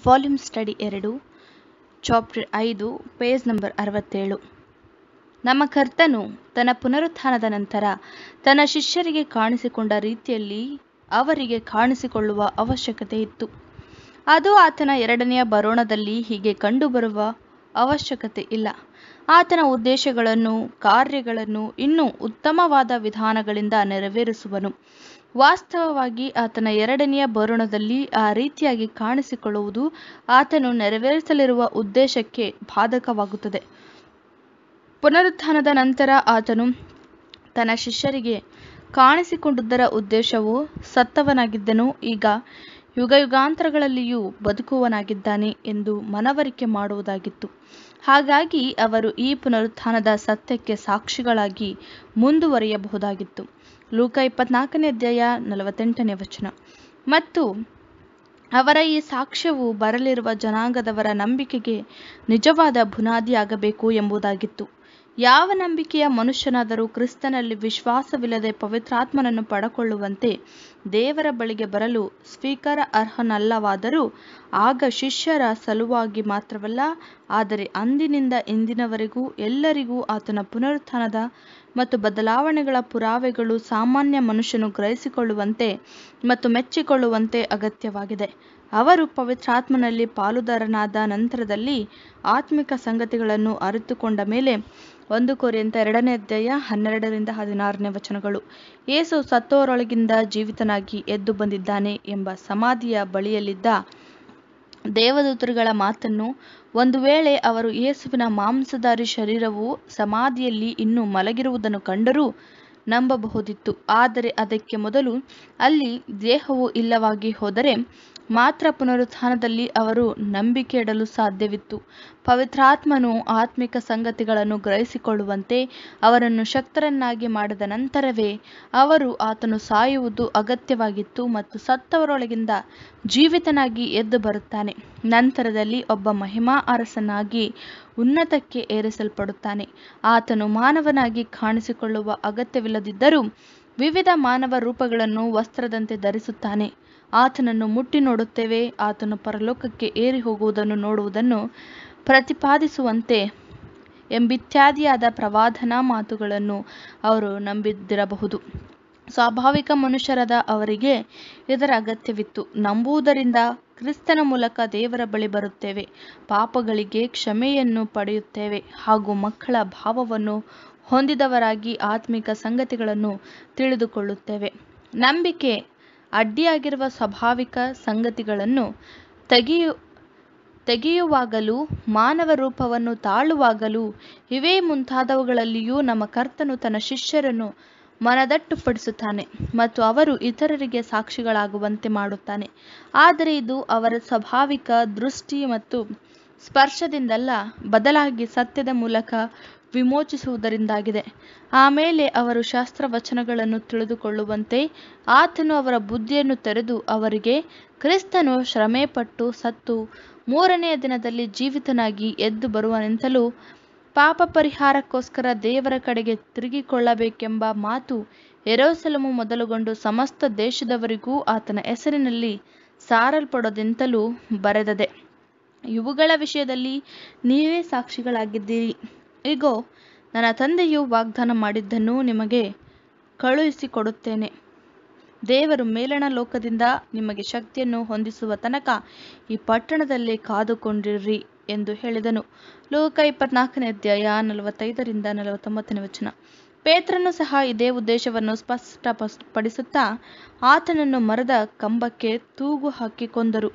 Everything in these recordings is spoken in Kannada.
ವಾಲ್ಯೂಮ್ ಸ್ಟಡಿ ಎರಡು ಚಾಪ್ಟರ್ ಐದು ಪೇಜ್ ನಂಬರ್ ಅರವತ್ತೇಳು ನಮ್ಮ ಕರ್ತನು ತನ್ನ ಪುನರುತ್ಥಾನದ ನಂತರ ತನ್ನ ಶಿಷ್ಯರಿಗೆ ಕಾಣಿಸಿಕೊಂಡ ರೀತಿಯಲ್ಲಿ ಅವರಿಗೆ ಕಾಣಿಸಿಕೊಳ್ಳುವ ಅವಶ್ಯಕತೆ ಇತ್ತು ಅದು ಆತನ ಎರಡನೆಯ ಬರೋಣದಲ್ಲಿ ಹೀಗೆ ಕಂಡುಬರುವ ಅವಶ್ಯಕತೆ ಇಲ್ಲ ಆತನ ಉದ್ದೇಶಗಳನ್ನು ಕಾರ್ಯಗಳನ್ನು ಇನ್ನೂ ಉತ್ತಮವಾದ ವಿಧಾನಗಳಿಂದ ನೆರವೇರಿಸುವನು ವಾಸ್ತವವಾಗಿ ಆತನ ಎರಡನೆಯ ಬರೋಣದಲ್ಲಿ ಆ ರೀತಿಯಾಗಿ ಕಾಣಿಸಿಕೊಳ್ಳುವುದು ಆತನು ನೆರವೇರಿಸಲಿರುವ ಉದ್ದೇಶಕ್ಕೆ ಬಾಧಕವಾಗುತ್ತದೆ ಪುನರುತ್ಥಾನದ ನಂತರ ಆತನು ತನ್ನ ಶಿಷ್ಯರಿಗೆ ಕಾಣಿಸಿಕೊಂಡುದರ ಉದ್ದೇಶವು ಸತ್ತವನಾಗಿದ್ದನು ಈಗ ಯುಗಯುಗಾಂತರಗಳಲ್ಲಿಯೂ ಬದುಕುವನಾಗಿದ್ದಾನೆ ಎಂದು ಮನವರಿಕೆ ಮಾಡುವುದಾಗಿತ್ತು ಹಾಗಾಗಿ ಅವರು ಈ ಪುನರುತ್ಥಾನದ ಸತ್ಯಕ್ಕೆ ಸಾಕ್ಷಿಗಳಾಗಿ ಮುಂದುವರಿಯಬಹುದಾಗಿತ್ತು ಲೂಕ ಇಪ್ಪತ್ನಾಲ್ಕನೇ ಅಧ್ಯಾಯ ನಲವತ್ತೆಂಟನೇ ವಚನ ಮತ್ತು ಅವರ ಈ ಸಾಕ್ಷ್ಯವು ಬರಲಿರುವ ಜನಾಂಗದವರ ನಂಬಿಕೆಗೆ ನಿಜವಾದ ಬುನಾದಿಯಾಗಬೇಕು ಎಂಬುದಾಗಿತ್ತು ಯಾವ ನಂಬಿಕೆಯ ಮನುಷ್ಯನಾದರೂ ಕ್ರಿಸ್ತನಲ್ಲಿ ವಿಶ್ವಾಸವಿಲ್ಲದೆ ಪವಿತ್ರಾತ್ಮನನ್ನು ಪಡಕೊಳ್ಳುವಂತೆ ದೇವರ ಬಳಿಗೆ ಬರಲು ಸ್ವೀಕಾರ ಅರ್ಹನಲ್ಲವಾದರೂ ಆಗ ಶಿಷ್ಯರ ಸಲುವಾಗಿ ಮಾತ್ರವಲ್ಲ ಆದರೆ ಅಂದಿನಿಂದ ಇಂದಿನವರೆಗೂ ಎಲ್ಲರಿಗೂ ಆತನ ಪುನರುತ್ಥಾನದ ಮತ್ತು ಬದಲಾವಣೆಗಳ ಪುರಾವೆಗಳು ಸಾಮಾನ್ಯ ಮನುಷ್ಯನು ಗ್ರಹಿಸಿಕೊಳ್ಳುವಂತೆ ಮತ್ತು ಮೆಚ್ಚಿಕೊಳ್ಳುವಂತೆ ಅಗತ್ಯವಾಗಿದೆ ಅವರು ಪವಿತ್ರಾತ್ಮನಲ್ಲಿ ಪಾಲುದಾರನಾದ ನಂತರದಲ್ಲಿ ಆತ್ಮಿಕ ಸಂಗತಿಗಳನ್ನು ಅರಿತುಕೊಂಡ ಮೇಲೆ ಒಂದು ಕೊರಿಯಂತ ಎರಡನೇ ಅಧ್ಯಾಯ ಹನ್ನೆರಡರಿಂದ ಹದಿನಾರನೇ ವಚನಗಳು ಯೇಸು ಸತ್ತೋರೊಳಗಿಂದ ಜೀವಿತನಾಗಿ ಎದ್ದು ಬಂದಿದ್ದಾನೆ ಎಂಬ ಸಮಾಧಿಯ ಬಳಿಯಲ್ಲಿದ್ದ ದೇವದೂತರುಗಳ ಮಾತನ್ನು ಒಂದು ವೇಳೆ ಅವರು ಯೇಸುವಿನ ಮಾಂಸಧಾರಿ ಶರೀರವು ಸಮಾಧಿಯಲ್ಲಿ ಇನ್ನೂ ಮಲಗಿರುವುದನ್ನು ಕಂಡರೂ ನಂಬಬಹುದಿತ್ತು ಆದರೆ ಅದಕ್ಕೆ ಮೊದಲು ಅಲ್ಲಿ ದೇಹವು ಇಲ್ಲವಾಗಿ ಹೋದರೆ ಮಾತ್ರ ಪುನರುತ್ಥಾನದಲ್ಲಿ ಅವರು ನಂಬಿಕೆ ಇಡಲು ಸಾಧ್ಯವಿತ್ತು ಪವಿತ್ರಾತ್ಮನು ಆತ್ಮಿಕ ಸಂಗತಿಗಳನ್ನು ಗ್ರಹಿಸಿಕೊಳ್ಳುವಂತೆ ಅವರನ್ನು ಶಕ್ತರನ್ನಾಗಿ ಮಾಡಿದ ನಂತರವೇ ಅವರು ಆತನು ಸಾಯುವುದು ಅಗತ್ಯವಾಗಿತ್ತು ಮತ್ತು ಸತ್ತವರೊಳಗಿಂದ ಜೀವಿತನಾಗಿ ಎದ್ದು ಬರುತ್ತಾನೆ ನಂತರದಲ್ಲಿ ಒಬ್ಬ ಮಹಿಮಾ ಅರಸನಾಗಿ ಉನ್ನತಕ್ಕೆ ಏರಿಸಲ್ಪಡುತ್ತಾನೆ ಆತನು ಮಾನವನಾಗಿ ಕಾಣಿಸಿಕೊಳ್ಳುವ ಅಗತ್ಯವಿಲ್ಲದಿದ್ದರೂ ವಿವಿಧ ಮಾನವ ರೂಪಗಳನ್ನು ವಸ್ತ್ರದಂತೆ ಧರಿಸುತ್ತಾನೆ ಆತನನ್ನು ಮುಟ್ಟಿ ನೋಡುತ್ತೇವೆ ಆತನು ಪರಲೋಕಕ್ಕೆ ಏರಿ ಹೋಗುವುದನ್ನು ನೋಡುವುದನ್ನು ಪ್ರತಿಪಾದಿಸುವಂತೆ ಎಂಬಿತ್ಯಾದಿಯಾದ ಪ್ರವಾದನಾ ಮಾತುಗಳನ್ನು ಅವರು ನಂಬಿದ್ದಿರಬಹುದು ಸ್ವಾಭಾವಿಕ ಮನುಷ್ಯರಾದ ಅವರಿಗೆ ಇದರ ಅಗತ್ಯವಿತ್ತು ನಂಬುವುದರಿಂದ ಕ್ರಿಸ್ತನ ಮೂಲಕ ದೇವರ ಬಳಿ ಬರುತ್ತೇವೆ ಪಾಪಗಳಿಗೆ ಕ್ಷಮೆಯನ್ನು ಪಡೆಯುತ್ತೇವೆ ಹಾಗೂ ಮಕ್ಕಳ ಭಾವವನ್ನು ಹೊಂದಿದವರಾಗಿ ಆತ್ಮಿಕ ಸಂಗತಿಗಳನ್ನು ತಿಳಿದುಕೊಳ್ಳುತ್ತೇವೆ ನಂಬಿಕೆ ಅಡ್ಡಿಯಾಗಿರುವ ಸ್ವಾಭಾವಿಕ ಸಂಗತಿಗಳನ್ನು ತೆಗೆಯು ತೆಗೆಯುವಾಗಲೂ ಮಾನವ ರೂಪವನ್ನು ತಾಳುವಾಗಲೂ ಇವೇ ಮುಂತಾದವುಗಳಲ್ಲಿಯೂ ನಮ್ಮ ಕರ್ತನು ತನ್ನ ಶಿಷ್ಯರನ್ನು ಮನದಟ್ಟುಪಡಿಸುತ್ತಾನೆ ಮತ್ತು ಅವರು ಇತರರಿಗೆ ಸಾಕ್ಷಿಗಳಾಗುವಂತೆ ಮಾಡುತ್ತಾನೆ ಆದರೆ ಇದು ಅವರ ಸ್ವಾಭಾವಿಕ ದೃಷ್ಟಿ ಮತ್ತು ಸ್ಪರ್ಶದಿಂದಲ್ಲ ಬದಲಾಗಿ ಸತ್ಯದ ಮೂಲಕ ವಿಮೋಚಿಸುವುದರಿಂದಾಗಿದೆ ಆಮೇಲೆ ಅವರು ಶಾಸ್ತ್ರವಚನಗಳನ್ನು ತಿಳಿದುಕೊಳ್ಳುವಂತೆ ಆತನು ಅವರ ಬುದ್ಧಿಯನ್ನು ತೆರೆದು ಅವರಿಗೆ ಕ್ರಿಸ್ತನು ಶ್ರಮೆಪಟ್ಟು ಸತ್ತು ಮೂರನೆಯ ದಿನದಲ್ಲಿ ಜೀವಿತನಾಗಿ ಎದ್ದು ಬರುವನೆಂತಲೂ ಪಾಪ ಪರಿಹಾರಕ್ಕೋಸ್ಕರ ದೇವರ ಕಡೆಗೆ ತಿರುಗಿಕೊಳ್ಳಬೇಕೆಂಬ ಮಾತು ಎರೋಸಲಮು ಮೊದಲುಗೊಂಡು ಸಮಸ್ತ ದೇಶದವರಿಗೂ ಆತನ ಹೆಸರಿನಲ್ಲಿ ಸಾರಲ್ಪಡೋದೆಂತಲೂ ಬರೆದದೆ ಇವುಗಳ ವಿಷಯದಲ್ಲಿ ನೀವೇ ಸಾಕ್ಷಿಗಳಾಗಿದ್ದೀರಿ ಇಗೋ ನನ್ನ ತಂದೆಯು ವಾಗ್ದಾನ ಮಾಡಿದ್ದನ್ನು ನಿಮಗೆ ಕಳುಹಿಸಿಕೊಡುತ್ತೇನೆ ದೇವರು ಮೇಲಣ ಲೋಕದಿಂದ ನಿಮಗೆ ಶಕ್ತಿಯನ್ನು ಹೊಂದಿಸುವ ತನಕ ಈ ಪಟ್ಟಣದಲ್ಲೇ ಕಾದುಕೊಂಡಿರ್ರಿ ಎಂದು ಹೇಳಿದನು ಲೋಕ ಇಪ್ಪತ್ನಾಲ್ಕನೇ ಅಧ್ಯಾಯ ನಲವತ್ತೈದರಿಂದ ನಲವತ್ತೊಂಬತ್ತನೇ ವಚನ ಪೇತ್ರನು ಸಹ ಇದೇ ಉದ್ದೇಶವನ್ನು ಸ್ಪಷ್ಟಪಡಿಸುತ್ತಾ ಆತನನ್ನು ಮರದ ಕಂಬಕ್ಕೆ ತೂಗು ಹಾಕಿ ಕೊಂದರು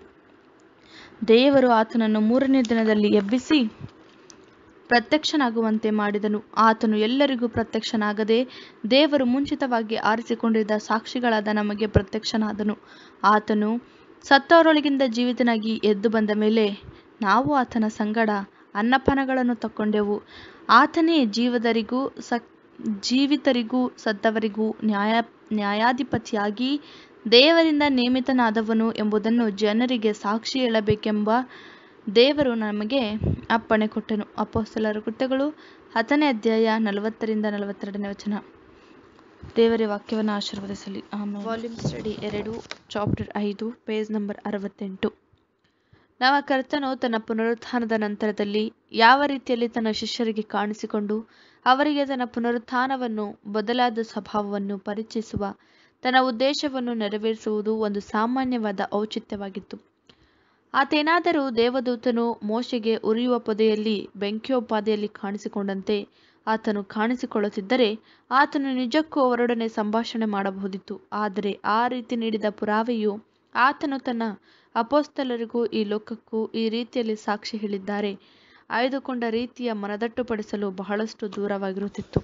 ದೇವರು ಆತನನ್ನು ಮೂರನೇ ದಿನದಲ್ಲಿ ಎಬ್ಬಿಸಿ ಪ್ರತ್ಯಕ್ಷನಾಗುವಂತೆ ಮಾಡಿದನು ಆತನು ಎಲ್ಲರಿಗೂ ಪ್ರತ್ಯಕ್ಷನಾಗದೆ ದೇವರು ಮುಂಚಿತವಾಗಿ ಆರಿಸಿಕೊಂಡಿದ್ದ ಸಾಕ್ಷಿಗಳಾದ ನಮಗೆ ಪ್ರತ್ಯಕ್ಷನಾದನು ಆತನು ಸತ್ತವರೊಳಗಿಂದ ಜೀವಿತನಾಗಿ ಎದ್ದು ಬಂದ ಮೇಲೆ ನಾವು ಆತನ ಸಂಗಡ ಅನ್ನಪಾನಗಳನ್ನು ತಕ್ಕೊಂಡೆವು ಆತನೇ ಜೀವದರಿಗೂ ಸ ಜೀವಿತರಿಗೂ ಸತ್ತವರಿಗೂ ನ್ಯಾಯ ನ್ಯಾಯಾಧಿಪತಿಯಾಗಿ ದೇವರಿಂದ ನೇಮಿತನಾದವನು ಎಂಬುದನ್ನು ಜನರಿಗೆ ಸಾಕ್ಷಿ ಹೇಳಬೇಕೆಂಬ ದೇವರು ನಮಗೆ ಅಪ್ಪಣೆ ಕೊಟ್ಟನು ಅಪೋಸ್ತಲರ ಕೃತ್ಯಗಳು ಹತ್ತನೇ ಅಧ್ಯಾಯ ನಲವತ್ತರಿಂದ ನಲವತ್ತೆರಡನೇ ವಚನ ದೇವರ ವಾಕ್ಯವನ್ನು ಆಶೀರ್ವದಿಸಲಿ ಆಮೇಲೆ ವಾಲ್ಯೂಮ್ ಸ್ಟಡಿ ಎರಡು ಚಾಪ್ಟರ್ ಐದು ಪೇಜ್ ನಂಬರ್ ಅರವತ್ತೆಂಟು ನಮ್ಮ ಕರ್ತನು ತನ್ನ ಪುನರುತ್ಥಾನದ ನಂತರದಲ್ಲಿ ಯಾವ ರೀತಿಯಲ್ಲಿ ತನ್ನ ಶಿಷ್ಯರಿಗೆ ಕಾಣಿಸಿಕೊಂಡು ಅವರಿಗೆ ತನ್ನ ಪುನರುತ್ಥಾನವನ್ನು ಬದಲಾದ ಸ್ವಭಾವವನ್ನು ಪರಿಚಯಿಸುವ ತನ್ನ ಉದ್ದೇಶವನ್ನು ನೆರವೇರಿಸುವುದು ಒಂದು ಸಾಮಾನ್ಯವಾದ ಔಚಿತ್ಯವಾಗಿತ್ತು ಆತೇನಾದರೂ ದೇವದೂತನು ಮೋಶೆಗೆ ಉರಿಯುವ ಪೊದೆಯಲ್ಲಿ ಬೆಂಕಿಯೋಪಾದಿಯಲ್ಲಿ ಕಾಣಿಸಿಕೊಂಡಂತೆ ಆತನು ಕಾಣಿಸಿಕೊಳ್ಳುತ್ತಿದ್ದರೆ ಆತನು ನಿಜಕ್ಕೂ ಅವರೊಡನೆ ಸಂಭಾಷಣೆ ಮಾಡಬಹುದಿತ್ತು ಆದರೆ ಆ ರೀತಿ ನೀಡಿದ ಪುರಾವೆಯು ಆತನು ತನ್ನ ಅಪೋಸ್ತಲರಿಗೂ ಈ ಲೋಕಕ್ಕೂ ಈ ರೀತಿಯಲ್ಲಿ ಸಾಕ್ಷಿ ಹೇಳಿದ್ದಾರೆ ಆಯ್ದುಕೊಂಡ ರೀತಿಯ ಮನದಟ್ಟುಪಡಿಸಲು ಬಹಳಷ್ಟು ದೂರವಾಗಿರುತ್ತಿತ್ತು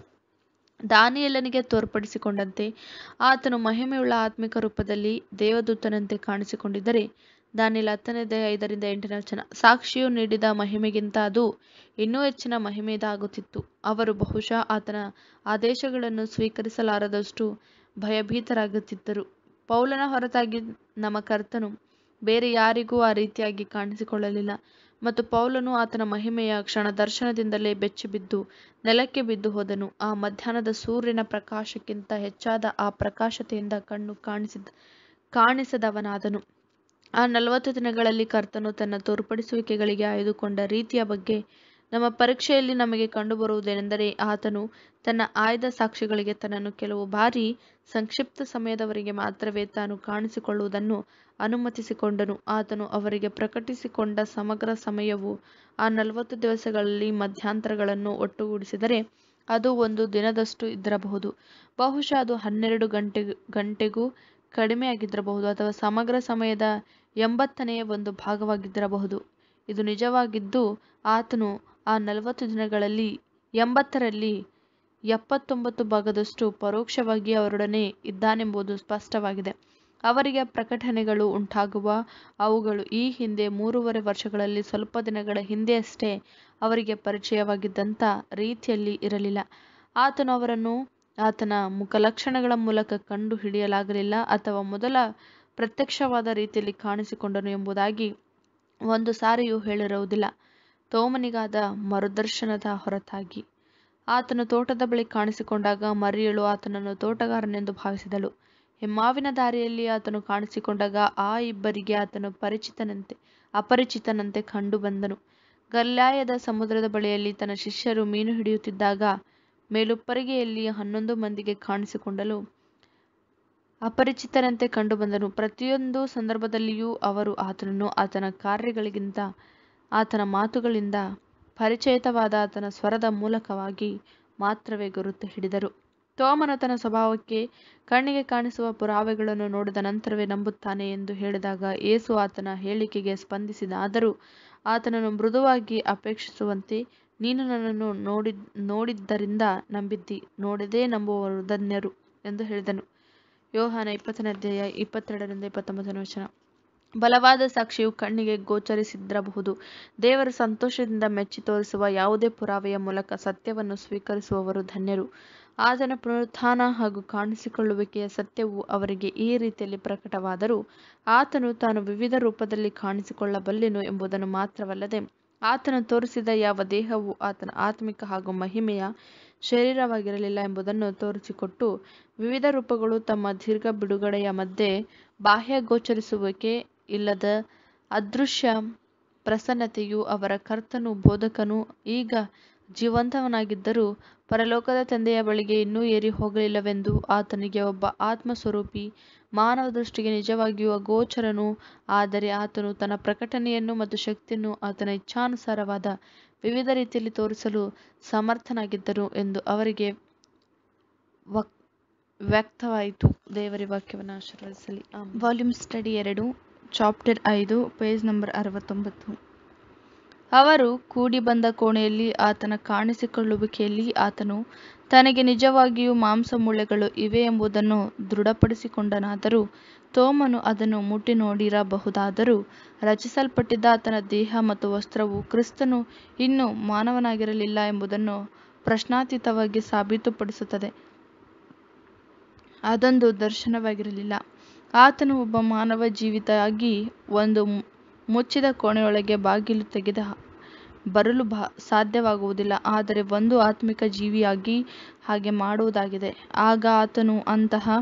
ದಾನಿಯೇಲನಿಗೆ ತೋರ್ಪಡಿಸಿಕೊಂಡಂತೆ ಆತನು ಮಹಿಮೆಯುಳ್ಳ ಆತ್ಮಿಕ ರೂಪದಲ್ಲಿ ದೇವದೂತನಂತೆ ಕಾಣಿಸಿಕೊಂಡಿದ್ದರೆ ದಾನಿಯೇಲ ಹತ್ತನೇ ಐದರಿಂದ ಎಂಟನೇ ವಚನ ಸಾಕ್ಷಿಯು ನೀಡಿದ ಮಹಿಮೆಗಿಂತ ಅದು ಇನ್ನೂ ಹೆಚ್ಚಿನ ಮಹಿಮೆಯದಾಗುತ್ತಿತ್ತು ಅವರು ಬಹುಶಃ ಆತನ ಆದೇಶಗಳನ್ನು ಸ್ವೀಕರಿಸಲಾರದಷ್ಟು ಭಯಭೀತರಾಗುತ್ತಿದ್ದರು ಪೌಲನ ಹೊರತಾಗಿ ನಮ್ಮ ಕರ್ತನು ಬೇರೆ ಯಾರಿಗೂ ಆ ರೀತಿಯಾಗಿ ಕಾಣಿಸಿಕೊಳ್ಳಲಿಲ್ಲ ಮತ್ತು ಪೌಲನು ಆತನ ಮಹಿಮೆಯ ಕ್ಷಣ ದರ್ಶನದಿಂದಲೇ ಬೆಚ್ಚಿಬಿದ್ದು ನೆಲಕ್ಕೆ ಬಿದ್ದು ಹೋದನು ಆ ಮಧ್ಯಾಹ್ನದ ಸೂರ್ಯನ ಪ್ರಕಾಶಕ್ಕಿಂತ ಹೆಚ್ಚಾದ ಆ ಪ್ರಕಾಶತೆಯಿಂದ ಕಣ್ಣು ಕಾಣಿಸಿದ ಕಾಣಿಸದವನಾದನು ಆ ನಲವತ್ತು ದಿನಗಳಲ್ಲಿ ಕರ್ತನು ತನ್ನ ತೋರ್ಪಡಿಸುವಿಕೆಗಳಿಗೆ ಆಯ್ದುಕೊಂಡ ರೀತಿಯ ಬಗ್ಗೆ ನಮ್ಮ ಪರೀಕ್ಷೆಯಲ್ಲಿ ನಮಗೆ ಕಂಡುಬರುವುದೇನೆಂದರೆ ಆತನು ತನ್ನ ಆಯ್ದ ಸಾಕ್ಷಿಗಳಿಗೆ ತನ್ನನ್ನು ಕೆಲವು ಬಾರಿ ಸಂಕ್ಷಿಪ್ತ ಸಮಯದವರೆಗೆ ಮಾತ್ರವೇ ತಾನು ಕಾಣಿಸಿಕೊಳ್ಳುವುದನ್ನು ಅನುಮತಿಸಿಕೊಂಡನು ಆತನು ಅವರಿಗೆ ಪ್ರಕಟಿಸಿಕೊಂಡ ಸಮಗ್ರ ಸಮಯವು ಆ ನಲವತ್ತು ದಿವಸಗಳಲ್ಲಿ ಮಧ್ಯಂತರಗಳನ್ನು ಒಟ್ಟುಗೂಡಿಸಿದರೆ ಅದು ಒಂದು ದಿನದಷ್ಟು ಇದ್ದಿರಬಹುದು ಬಹುಶಃ ಅದು ಹನ್ನೆರಡು ಗಂಟೆ ಗಂಟೆಗೂ ಕಡಿಮೆಯಾಗಿದ್ದಿರಬಹುದು ಅಥವಾ ಸಮಗ್ರ ಸಮಯದ ಎಂಬತ್ತನೆಯ ಒಂದು ಭಾಗವಾಗಿದ್ದಿರಬಹುದು ಇದು ನಿಜವಾಗಿದ್ದು ಆತನು ಆ ನಲವತ್ತು ದಿನಗಳಲ್ಲಿ ಎಂಬತ್ತರಲ್ಲಿ ಎಪ್ಪತ್ತೊಂಬತ್ತು ಭಾಗದಷ್ಟು ಪರೋಕ್ಷವಾಗಿ ಅವರೊಡನೆ ಇದ್ದಾನೆಂಬುದು ಸ್ಪಷ್ಟವಾಗಿದೆ ಅವರಿಗೆ ಪ್ರಕಟಣೆಗಳು ಉಂಟಾಗುವ ಅವುಗಳು ಈ ಹಿಂದೆ ಮೂರುವರೆ ವರ್ಷಗಳಲ್ಲಿ ಸ್ವಲ್ಪ ದಿನಗಳ ಹಿಂದೆಯಷ್ಟೇ ಅವರಿಗೆ ಪರಿಚಯವಾಗಿದ್ದಂಥ ರೀತಿಯಲ್ಲಿ ಇರಲಿಲ್ಲ ಆತನು ಅವರನ್ನು ಆತನ ಮುಖಲಕ್ಷಣಗಳ ಮೂಲಕ ಕಂಡು ಹಿಡಿಯಲಾಗಲಿಲ್ಲ ಅಥವಾ ಮೊದಲ ಪ್ರತ್ಯಕ್ಷವಾದ ರೀತಿಯಲ್ಲಿ ಕಾಣಿಸಿಕೊಂಡನು ಎಂಬುದಾಗಿ ಒಂದು ಸಾರಿಯೂ ಹೇಳಿರುವುದಿಲ್ಲ ತೋಮನಿಗಾದ ಮರುದರ್ಶನದ ಹೊರತಾಗಿ ಆತನು ತೋಟದ ಬಳಿ ಕಾಣಿಸಿಕೊಂಡಾಗ ಮರಿಯಳು ಆತನನ್ನು ತೋಟಗಾರನೆಂದು ಭಾವಿಸಿದಳು ಹೆಮ್ಮಾವಿನ ದಾರಿಯಲ್ಲಿ ಆತನು ಕಾಣಿಸಿಕೊಂಡಾಗ ಆ ಇಬ್ಬರಿಗೆ ಆತನು ಪರಿಚಿತನಂತೆ ಅಪರಿಚಿತನಂತೆ ಕಂಡು ಬಂದನು ಗಲ್ಲಾಯದ ಸಮುದ್ರದ ಬಳಿಯಲ್ಲಿ ತನ್ನ ಶಿಷ್ಯರು ಮೀನು ಹಿಡಿಯುತ್ತಿದ್ದಾಗ ಮೇಲುಪ್ಪರಿಗೆಯಲ್ಲಿ ಹನ್ನೊಂದು ಮಂದಿಗೆ ಕಾಣಿಸಿಕೊಂಡಲು ಅಪರಿಚಿತನಂತೆ ಕಂಡುಬಂದನು ಪ್ರತಿಯೊಂದು ಸಂದರ್ಭದಲ್ಲಿಯೂ ಅವರು ಆತನನ್ನು ಆತನ ಕಾರ್ಯಗಳಿಗಿಂತ ಆತನ ಮಾತುಗಳಿಂದ ಪರಿಚಯಿತವಾದ ಆತನ ಸ್ವರದ ಮೂಲಕವಾಗಿ ಮಾತ್ರವೇ ಗುರುತು ಹಿಡಿದರು ತೋಮನು ತನ್ನ ಸ್ವಭಾವಕ್ಕೆ ಕಣ್ಣಿಗೆ ಕಾಣಿಸುವ ಪುರಾವೆಗಳನ್ನು ನೋಡಿದ ನಂತರವೇ ನಂಬುತ್ತಾನೆ ಎಂದು ಹೇಳಿದಾಗ ಏಸು ಆತನ ಹೇಳಿಕೆಗೆ ಸ್ಪಂದಿಸಿದಾದರೂ ಆತನನ್ನು ಮೃದುವಾಗಿ ಅಪೇಕ್ಷಿಸುವಂತೆ ನೀನು ನನ್ನನ್ನು ನೋಡಿ ನೋಡಿದ್ದರಿಂದ ನಂಬಿದ್ದಿ ನೋಡದೇ ನಂಬುವವರು ಧನ್ಯರು ಎಂದು ಹೇಳಿದನು ಯೋಹಾನ ಇಪ್ಪತ್ತನೇ ಅಧ್ಯಾಯ ಇಪ್ಪತ್ತೆರಡರಿಂದ ಇಪ್ಪತ್ತೊಂಬತ್ತನೇ ವಚನ ಬಲವಾದ ಸಾಕ್ಷಿಯು ಕಣ್ಣಿಗೆ ಗೋಚರಿಸಿದ್ದಿರಬಹುದು ದೇವರು ಸಂತೋಷದಿಂದ ಮೆಚ್ಚಿ ತೋರಿಸುವ ಯಾವುದೇ ಪುರಾವೆಯ ಮೂಲಕ ಸತ್ಯವನ್ನು ಸ್ವೀಕರಿಸುವವರು ಧನ್ಯರು ಆತನ ಪುನರುತ್ಥಾನ ಹಾಗೂ ಕಾಣಿಸಿಕೊಳ್ಳುವಿಕೆಯ ಸತ್ಯವು ಅವರಿಗೆ ಈ ರೀತಿಯಲ್ಲಿ ಪ್ರಕಟವಾದರೂ ಆತನು ತಾನು ವಿವಿಧ ರೂಪದಲ್ಲಿ ಕಾಣಿಸಿಕೊಳ್ಳಬಲ್ಲೆನು ಎಂಬುದನ್ನು ಮಾತ್ರವಲ್ಲದೆ ಆತನು ತೋರಿಸಿದ ಯಾವ ದೇಹವು ಆತನ ಆತ್ಮಿಕ ಹಾಗೂ ಮಹಿಮೆಯ ಶರೀರವಾಗಿರಲಿಲ್ಲ ಎಂಬುದನ್ನು ತೋರಿಸಿಕೊಟ್ಟು ವಿವಿಧ ರೂಪಗಳು ತಮ್ಮ ದೀರ್ಘ ಬಿಡುಗಡೆಯ ಮಧ್ಯೆ ಬಾಹ್ಯ ಗೋಚರಿಸುವಿಕೆ ಇಲ್ಲದ ಅದೃಶ್ಯ ಪ್ರಸನ್ನತೆಯು ಅವರ ಕರ್ತನು ಬೋಧಕನು ಈಗ ಜೀವಂತವನಾಗಿದ್ದರೂ ಪರಲೋಕದ ತಂದೆಯ ಬಳಿಗೆ ಇನ್ನೂ ಏರಿ ಹೋಗಲಿಲ್ಲವೆಂದು ಆತನಿಗೆ ಒಬ್ಬ ಆತ್ಮಸ್ವರೂಪಿ ಮಾನವ ದೃಷ್ಟಿಗೆ ನಿಜವಾಗಿಯೂ ಅಗೋಚರನು ಆದರೆ ಆತನು ತನ್ನ ಪ್ರಕಟಣೆಯನ್ನು ಮತ್ತು ಶಕ್ತಿಯನ್ನು ಆತನ ಇಚ್ಛಾನುಸಾರವಾದ ವಿವಿಧ ರೀತಿಯಲ್ಲಿ ತೋರಿಸಲು ಸಮರ್ಥನಾಗಿದ್ದರು ಎಂದು ಅವರಿಗೆ ವಕ್ ವ್ಯಕ್ತವಾಯಿತು ದೇವರ ವಾಕ್ಯವನ್ನು ಆಶೀರ್ವದಿಸಲಿ ವಾಲ್ಯೂಮ್ ಸ್ಟಡಿ ಎರಡು ಚಾಪ್ಟರ್ ಐದು ಪೇಜ್ ನಂಬರ್ ಅರವತ್ತೊಂಬತ್ತು ಅವರು ಕೂಡಿ ಬಂದ ಕೋಣೆಯಲ್ಲಿ ಆತನ ಕಾಣಿಸಿಕೊಳ್ಳುವಿಕೆಯಲ್ಲಿ ಆತನು ತನಗೆ ನಿಜವಾಗಿಯೂ ಮಾಂಸಮೂಳೆಗಳು ಇವೆ ಎಂಬುದನ್ನು ದೃಢಪಡಿಸಿಕೊಂಡನಾದರೂ ತೋಮನು ಅದನ್ನು ಮುಟ್ಟಿ ನೋಡಿರಬಹುದಾದರೂ ರಚಿಸಲ್ಪಟ್ಟಿದ್ದ ಆತನ ದೇಹ ಮತ್ತು ವಸ್ತ್ರವು ಕ್ರಿಸ್ತನು ಇನ್ನೂ ಮಾನವನಾಗಿರಲಿಲ್ಲ ಎಂಬುದನ್ನು ಪ್ರಶ್ನಾತೀತವಾಗಿ ಸಾಬೀತುಪಡಿಸುತ್ತದೆ ಅದೊಂದು ದರ್ಶನವಾಗಿರಲಿಲ್ಲ ಆತನು ಒಬ್ಬ ಮಾನವ ಜೀವಿತಾಗಿ ಒಂದು ಮುಚ್ಚಿದ ಕೋಣೆಯೊಳಗೆ ಬಾಗಿಲು ತೆಗೆದ ಬರಲು ಬಾ ಸಾಧ್ಯವಾಗುವುದಿಲ್ಲ ಆದರೆ ಒಂದು ಆತ್ಮಿಕ ಜೀವಿಯಾಗಿ ಹಾಗೆ ಮಾಡುವುದಾಗಿದೆ ಆಗ ಆತನು ಅಂತಹ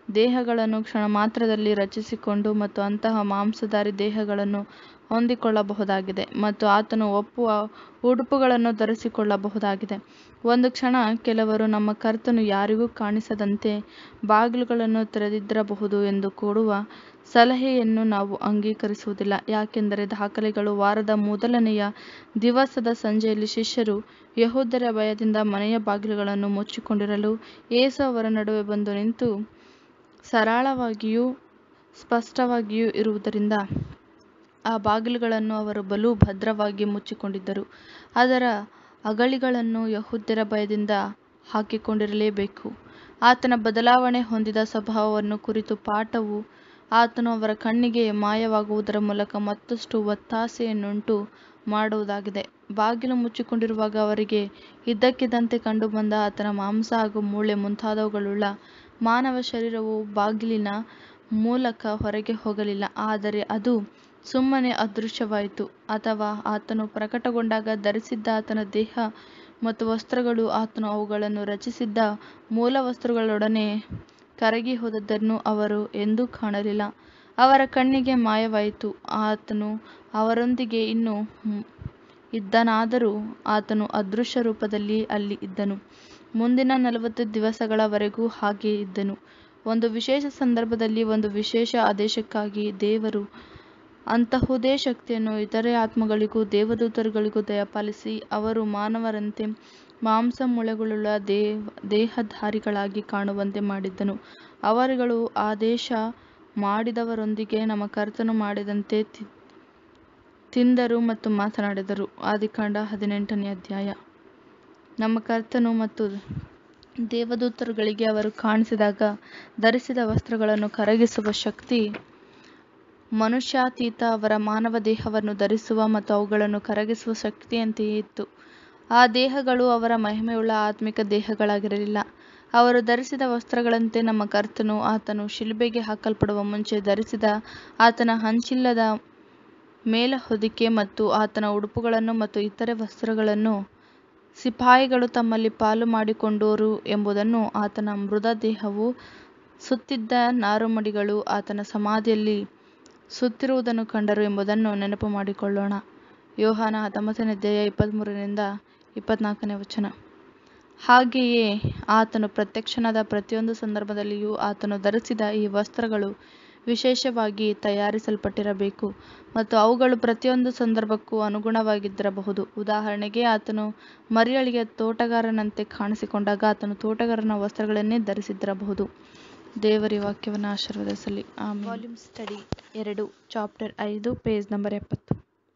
ದೇಹಗಳನ್ನು ಕ್ಷಣ ಮಾತ್ರದಲ್ಲಿ ರಚಿಸಿಕೊಂಡು ಮತ್ತು ಅಂತಹ ಮಾಂಸಧಾರಿ ದೇಹಗಳನ್ನು ಹೊಂದಿಕೊಳ್ಳಬಹುದಾಗಿದೆ ಮತ್ತು ಆತನು ಒಪ್ಪುವ ಉಡುಪುಗಳನ್ನು ಧರಿಸಿಕೊಳ್ಳಬಹುದಾಗಿದೆ ಒಂದು ಕ್ಷಣ ಕೆಲವರು ನಮ್ಮ ಕರ್ತನು ಯಾರಿಗೂ ಕಾಣಿಸದಂತೆ ಬಾಗಿಲುಗಳನ್ನು ತೆರೆದಿದ್ದಿರಬಹುದು ಎಂದು ಕೊಡುವ ಸಲಹೆಯನ್ನು ನಾವು ಅಂಗೀಕರಿಸುವುದಿಲ್ಲ ಯಾಕೆಂದರೆ ದಾಖಲೆಗಳು ವಾರದ ಮೊದಲನೆಯ ದಿವಸದ ಸಂಜೆಯಲ್ಲಿ ಶಿಷ್ಯರು ಯಹೂದ್ಯರ ಭಯದಿಂದ ಮನೆಯ ಬಾಗಿಲುಗಳನ್ನು ಮುಚ್ಚಿಕೊಂಡಿರಲು ಯೇಸು ಅವರ ನಡುವೆ ಬಂದು ನಿಂತು ಸರಳವಾಗಿಯೂ ಸ್ಪಷ್ಟವಾಗಿಯೂ ಇರುವುದರಿಂದ ಆ ಬಾಗಿಲುಗಳನ್ನು ಅವರು ಬಲು ಭದ್ರವಾಗಿ ಮುಚ್ಚಿಕೊಂಡಿದ್ದರು ಅದರ ಅಗಳಿಗಳನ್ನು ಯಹೂದ್ಯರ ಭಯದಿಂದ ಹಾಕಿಕೊಂಡಿರಲೇಬೇಕು ಆತನ ಬದಲಾವಣೆ ಹೊಂದಿದ ಸ್ವಭಾವವನ್ನು ಕುರಿತು ಪಾಠವು ಆತನು ಅವರ ಕಣ್ಣಿಗೆ ಮಾಯವಾಗುವುದರ ಮೂಲಕ ಮತ್ತಷ್ಟು ಒತ್ತಾಸೆಯನ್ನುಂಟು ಮಾಡುವುದಾಗಿದೆ ಬಾಗಿಲು ಮುಚ್ಚಿಕೊಂಡಿರುವಾಗ ಅವರಿಗೆ ಇದ್ದಕ್ಕಿದ್ದಂತೆ ಕಂಡುಬಂದ ಆತನ ಮಾಂಸ ಹಾಗೂ ಮೂಳೆ ಮುಂತಾದವುಗಳುಳ್ಳ ಮಾನವ ಶರೀರವು ಬಾಗಿಲಿನ ಮೂಲಕ ಹೊರಗೆ ಹೋಗಲಿಲ್ಲ ಆದರೆ ಅದು ಸುಮ್ಮನೆ ಅದೃಶ್ಯವಾಯಿತು ಅಥವಾ ಆತನು ಪ್ರಕಟಗೊಂಡಾಗ ಧರಿಸಿದ್ದ ಆತನ ದೇಹ ಮತ್ತು ವಸ್ತ್ರಗಳು ಆತನು ಅವುಗಳನ್ನು ರಚಿಸಿದ್ದ ಮೂಲ ವಸ್ತುಗಳೊಡನೆ ಕರಗಿ ಹೋದದ್ದನ್ನು ಅವರು ಎಂದೂ ಕಾಣಲಿಲ್ಲ ಅವರ ಕಣ್ಣಿಗೆ ಮಾಯವಾಯಿತು ಆತನು ಅವರೊಂದಿಗೆ ಇನ್ನೂ ಇದ್ದನಾದರೂ ಆತನು ಅದೃಶ್ಯ ರೂಪದಲ್ಲಿ ಅಲ್ಲಿ ಇದ್ದನು ಮುಂದಿನ ನಲವತ್ತು ದಿವಸಗಳವರೆಗೂ ಹಾಗೆ ಇದ್ದನು ಒಂದು ವಿಶೇಷ ಸಂದರ್ಭದಲ್ಲಿ ಒಂದು ವಿಶೇಷ ಆದೇಶಕ್ಕಾಗಿ ದೇವರು ಅಂತಹುದೇ ಶಕ್ತಿಯನ್ನು ಇತರೆ ಆತ್ಮಗಳಿಗೂ ದೇವದೂತರುಗಳಿಗೂ ದಯಪಾಲಿಸಿ ಅವರು ಮಾನವರಂತೆ ಮಾಂಸ ಮೂಳೆಗಳುಳ್ಳ ದೇವ ದೇಹಧಾರಿಗಳಾಗಿ ಕಾಣುವಂತೆ ಮಾಡಿದ್ದನು ಅವರುಗಳು ಆದೇಶ ಮಾಡಿದವರೊಂದಿಗೆ ನಮ್ಮ ಕರ್ತನು ಮಾಡಿದಂತೆ ತಿಂದರು ಮತ್ತು ಮಾತನಾಡಿದರು ಆದಿಕಾಂಡ ಹದಿನೆಂಟನೇ ಅಧ್ಯಾಯ ನಮ್ಮ ಕರ್ತನು ಮತ್ತು ದೇವದೂತರುಗಳಿಗೆ ಅವರು ಕಾಣಿಸಿದಾಗ ಧರಿಸಿದ ವಸ್ತ್ರಗಳನ್ನು ಕರಗಿಸುವ ಶಕ್ತಿ ಮನುಷ್ಯಾತೀತ ಅವರ ಮಾನವ ದೇಹವನ್ನು ಧರಿಸುವ ಮತ್ತು ಅವುಗಳನ್ನು ಕರಗಿಸುವ ಶಕ್ತಿಯಂತೆಯೇ ಇತ್ತು ಆ ದೇಹಗಳು ಅವರ ಮಹಿಮೆಯುಳ್ಳ ಆತ್ಮಿಕ ದೇಹಗಳಾಗಿರಲಿಲ್ಲ ಅವರು ಧರಿಸಿದ ವಸ್ತ್ರಗಳಂತೆ ನಮ್ಮ ಕರ್ತನು ಆತನು ಶಿಲುಬೆಗೆ ಹಾಕಲ್ಪಡುವ ಮುಂಚೆ ಧರಿಸಿದ ಆತನ ಹಂಚಿಲ್ಲದ ಮೇಲಹೊದಿಕೆ ಮತ್ತು ಆತನ ಉಡುಪುಗಳನ್ನು ಮತ್ತು ಇತರೆ ವಸ್ತ್ರಗಳನ್ನು ಸಿಪಾಯಿಗಳು ತಮ್ಮಲ್ಲಿ ಪಾಲು ಮಾಡಿಕೊಂಡರು ಎಂಬುದನ್ನು ಆತನ ಮೃತದೇಹವು ಸುತ್ತಿದ್ದ ನಾರುಮಡಿಗಳು ಆತನ ಸಮಾಧಿಯಲ್ಲಿ ಸುತ್ತಿರುವುದನ್ನು ಕಂಡರು ಎಂಬುದನ್ನು ನೆನಪು ಮಾಡಿಕೊಳ್ಳೋಣ ಯೋಹಾನ ಹತ್ತೊಂಬತ್ತನೇ ಅಧ್ಯಾಯ ಇಪ್ಪತ್ತ್ಮೂರರಿಂದ ಇಪ್ಪತ್ನಾಲ್ಕನೇ ವಚನ ಹಾಗೆಯೇ ಆತನು ಪ್ರತ್ಯಕ್ಷನಾದ ಪ್ರತಿಯೊಂದು ಸಂದರ್ಭದಲ್ಲಿಯೂ ಆತನು ಧರಿಸಿದ ಈ ವಸ್ತ್ರಗಳು ವಿಶೇಷವಾಗಿ ತಯಾರಿಸಲ್ಪಟ್ಟಿರಬೇಕು ಮತ್ತು ಅವುಗಳು ಪ್ರತಿಯೊಂದು ಸಂದರ್ಭಕ್ಕೂ ಅನುಗುಣವಾಗಿದ್ದಿರಬಹುದು ಉದಾಹರಣೆಗೆ ಆತನು ಮರಿಯಳಿಗೆ ತೋಟಗಾರನಂತೆ ಕಾಣಿಸಿಕೊಂಡಾಗ ಆತನು ತೋಟಗಾರನ ವಸ್ತ್ರಗಳನ್ನೇ ಧರಿಸಿದ್ದಿರಬಹುದು ದೇವರಿ ವಾಕ್ಯವನ್ನು ಆಶೀರ್ವದಿಸಲಿ ಆಮೇಲೆ ವಾಲ್ಯೂಮ್ ಸ್ಟಡಿ ಎರಡು ಚಾಪ್ಟರ್ ಐದು ಪೇಜ್ ನಂಬರ್ ಎಪ್ಪತ್ತು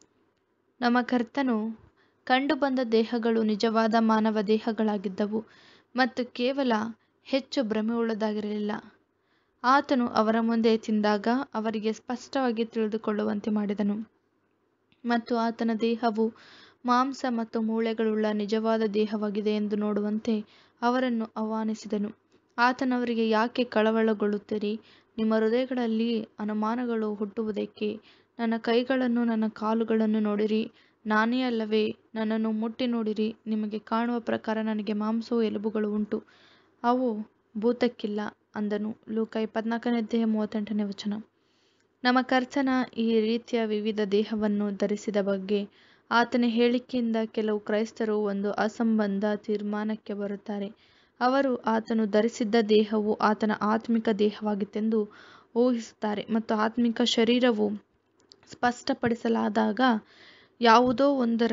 ನಮ್ಮ ಕರ್ತನು ಕಂಡುಬಂದ ದೇಹಗಳು ನಿಜವಾದ ಮಾನವ ದೇಹಗಳಾಗಿದ್ದವು ಮತ್ತು ಕೇವಲ ಹೆಚ್ಚು ಭ್ರಮೆಯುಳ್ಳದಾಗಿರಲಿಲ್ಲ ಆತನು ಅವರ ಮುಂದೆ ತಿಂದಾಗ ಅವರಿಗೆ ಸ್ಪಷ್ಟವಾಗಿ ತಿಳಿದುಕೊಳ್ಳುವಂತೆ ಮಾಡಿದನು ಮತ್ತು ಆತನ ದೇಹವು ಮಾಂಸ ಮತ್ತು ಮೂಳೆಗಳುಳ್ಳ ನಿಜವಾದ ದೇಹವಾಗಿದೆ ಎಂದು ನೋಡುವಂತೆ ಅವರನ್ನು ಆಹ್ವಾನಿಸಿದನು ಆತನವರಿಗೆ ಯಾಕೆ ಕಳವಳಗೊಳ್ಳುತ್ತೀರಿ ನಿಮ್ಮ ಹೃದಯಗಳಲ್ಲಿ ಅನುಮಾನಗಳು ಹುಟ್ಟುವುದಕ್ಕೆ ನನ್ನ ಕೈಗಳನ್ನು ನನ್ನ ಕಾಲುಗಳನ್ನು ನೋಡಿರಿ ನಾನೇ ಅಲ್ಲವೇ ನನ್ನನ್ನು ಮುಟ್ಟಿ ನೋಡಿರಿ ನಿಮಗೆ ಕಾಣುವ ಪ್ರಕಾರ ನನಗೆ ಮಾಂಸವು ಎಲುಬುಗಳು ಉಂಟು ಅವು ಭೂತಕ್ಕಿಲ್ಲ ಅಂದನು ಲೂಕ ಇಪ್ಪತ್ನಾಲ್ಕನೇ ಅಧ್ಯಾಯ ಮೂವತ್ತೆಂಟನೇ ವಚನ ನಮ್ಮ ಕರ್ತನ ಈ ರೀತಿಯ ವಿವಿಧ ದೇಹವನ್ನು ಧರಿಸಿದ ಬಗ್ಗೆ ಆತನ ಹೇಳಿಕೆಯಿಂದ ಕೆಲವು ಕ್ರೈಸ್ತರು ಒಂದು ಅಸಂಬಂಧ ತೀರ್ಮಾನಕ್ಕೆ ಬರುತ್ತಾರೆ ಅವರು ಆತನು ಧರಿಸಿದ್ದ ದೇಹವು ಆತನ ಆತ್ಮಿಕ ದೇಹವಾಗಿತ್ತೆಂದು ಊಹಿಸುತ್ತಾರೆ ಮತ್ತು ಆತ್ಮಿಕ ಶರೀರವು ಸ್ಪಷ್ಟಪಡಿಸಲಾದಾಗ ಯಾವುದೋ ಒಂದರ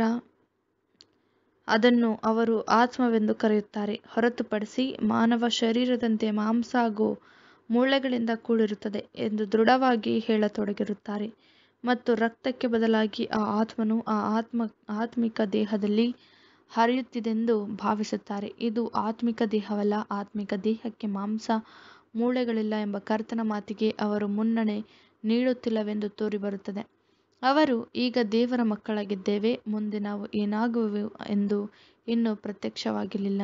ಅದನ್ನು ಅವರು ಆತ್ಮವೆಂದು ಕರೆಯುತ್ತಾರೆ ಹೊರತುಪಡಿಸಿ ಮಾನವ ಶರೀರದಂತೆ ಮಾಂಸ ಹಾಗೂ ಮೂಳೆಗಳಿಂದ ಕೂಡಿರುತ್ತದೆ ಎಂದು ದೃಢವಾಗಿ ಹೇಳತೊಡಗಿರುತ್ತಾರೆ ಮತ್ತು ರಕ್ತಕ್ಕೆ ಬದಲಾಗಿ ಆ ಆತ್ಮನು ಆ ಆತ್ಮ ಆತ್ಮಿಕ ದೇಹದಲ್ಲಿ ಹರಿಯುತ್ತಿದೆಂದು ಭಾವಿಸುತ್ತಾರೆ ಇದು ಆತ್ಮಿಕ ದೇಹವಲ್ಲ ಆತ್ಮಿಕ ದೇಹಕ್ಕೆ ಮಾಂಸ ಮೂಳೆಗಳಿಲ್ಲ ಎಂಬ ಕರ್ತನ ಮಾತಿಗೆ ಅವರು ಮುನ್ನಣೆ ನೀಡುತ್ತಿಲ್ಲವೆಂದು ತೋರಿಬರುತ್ತದೆ ಅವರು ಈಗ ದೇವರ ಮಕ್ಕಳಾಗಿದ್ದೇವೆ ಮುಂದೆ ನಾವು ಏನಾಗುವೆವು ಎಂದು ಇನ್ನೂ ಪ್ರತ್ಯಕ್ಷವಾಗಿರಲಿಲ್ಲ